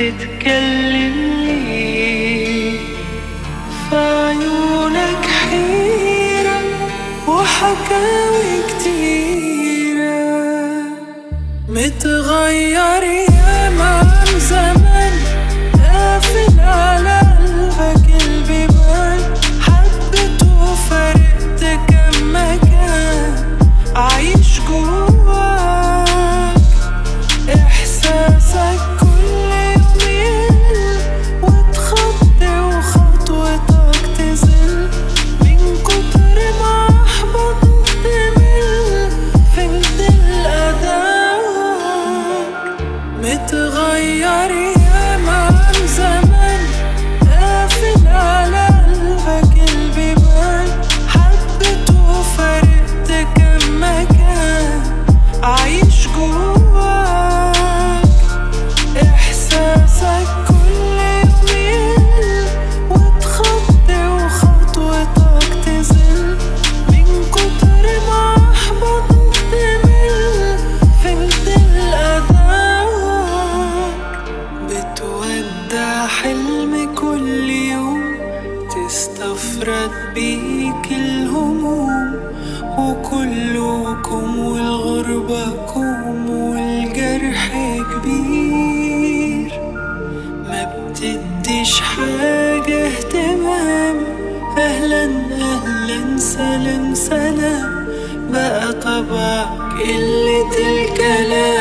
بتتكلم ليه في عيونك حيرة وحكاوي كتيرة متغير ياما عن زمان قافل على قلبك البيبان حبيت وفرقت كم مكان عايش جواك احساسك كل يوم يقل وتخطي وخطوتك تزل من كتر ما احبطت تمل فهمت الاداء متغير ياما عن زمان قافل على قلبك البيبان حبيت وفرقت كم مكان عايش جواك احساسك كل يوم يقل وتخطي وخطوتك تزل من كتر ما احبطت تمل فهمت الاداء بتودع حلم كل يوم تستفرد بيك الهموم وكلكم والغربة كوم والجرح كبير ما بتديش حاجة اهتمام أهلا أهلا سلام سلام بقى طبعك قلة الكلام